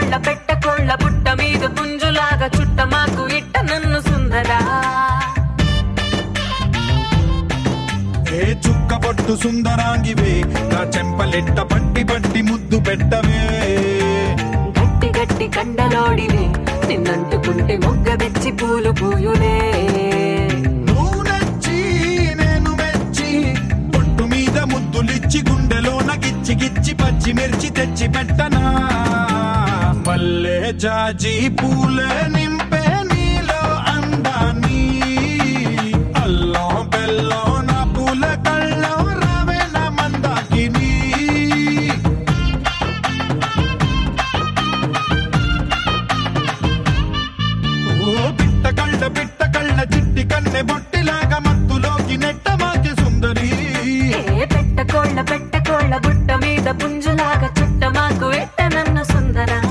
కళ్ళ పెట్టకోళ్ళ బుట్ట మీద పుంజులాగా చుట్ట మాకు ఇట్ట నన్ను సుందరా ఏ చుక్క పొట్టు సుందరాంగివే నా చెంపలెట్ట పట్టి పట్టి ముద్దు పెట్టవే గట్టి గట్టి కండలోడివే నిన్నంటుకుంటే మొగ్గ తెచ్చి పూలు పూయులే నువ్వు నచ్చి నేను మెచ్చి పొట్టు మీద ముద్దులిచ్చి గుండెలోన గిచ్చి గిచ్చి పచ్చి మిర్చి తెచ్చి పెట్టనా మల్లె జాజి పూలే నింపే నీలో అందాన్ని అల్లం బెల్లం నా పూల కళ్ళం రావే నా మందాకిని ఓ పిట్ట కళ్ళ పిట్ట కళ్ళ చిట్టి కన్నె బొట్టిలాగా మత్తులోకి నెట్ట మాకి సుందరి ఏ పెట్టకోళ్ళ పెట్టకోళ్ళ బుట్ట మీద పుంజులాగా చుట్ట మాకు ఎట్ట నన్ను సుందరా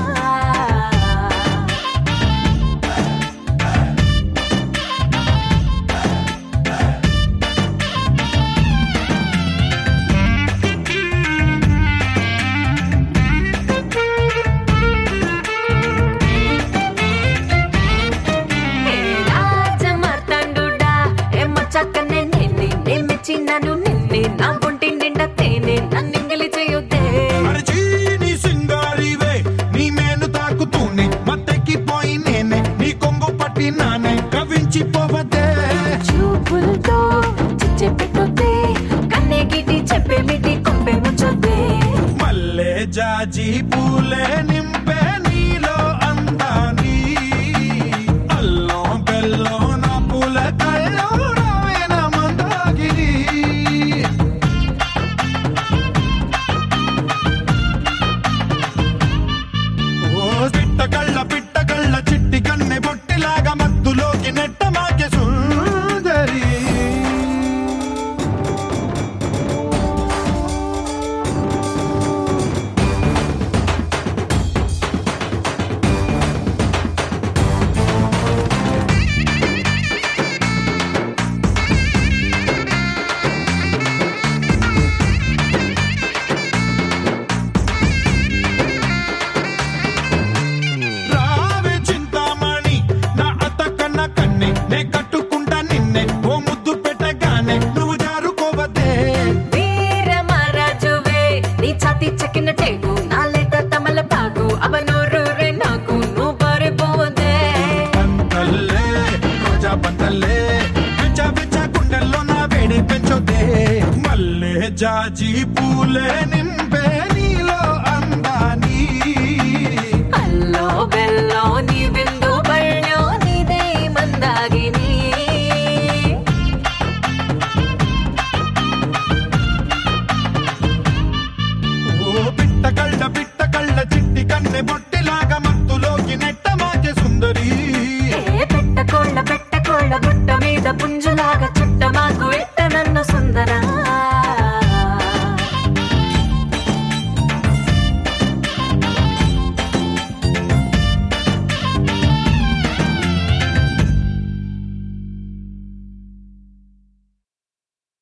ఏ రాజమార్తాండుడా, ఏ మచ్చక్కనే నిన్నే, నే మెచ్చినాను నిన్నే, నా ఒంటి నిండా తేనె, నన్నింగిలి చేయొద్దే. అరచి నీ సింగారివే నీ మేను తాకుతూనే మత్తెక్కిపోయి నేనే నీ కొంగు పట్టి నానే కవించి పోవదే చూపులతో చిచ్చే పెట్టొద్దే, కన్నే గిటి చెప్పేమిటి కొంపే ముచ్చొద్దే. మల్లె జాజి పూలే నింపే నీలో అందాని అల్లం బెల్లం నా పూల కళ్ళం రావే నా మందాగిరి ఓ పిట్ట కళ్ళ పిట్ట కళ్ళ చిట్టి కన్నె బొట్టిలాగా మత్తులోకి నెట్ట మాకే సుందరి రావే చింతామణి నా అత్త కన్న కన్నె నే కట్టుకుంటా నిన్నే ఓ ముద్దు పెట్టగానే నువ్వు జారుకోవద్దే వీరమహారాజువే, నీ ఛాతీ చెక్కిన టేకు, నా లేత తమలపాకు, అవనూరు రే నాకు, నువ్వు పారిపోవద్దే. పంతల్లే రోజా పంతల్లే విచ్చ విచ్చ గుండెల్లో నా వేడి పెంచొద్దే మల్లె జాజి పూలే నింపే నీలో అందాని అల్లో బెల్లో నీ బిందు బళ్ళో నీదే మందాగిని ఓ పిట్ట కళ్ళ పిట్ట కళ్ళ చిట్టి కన్నె బొట్ట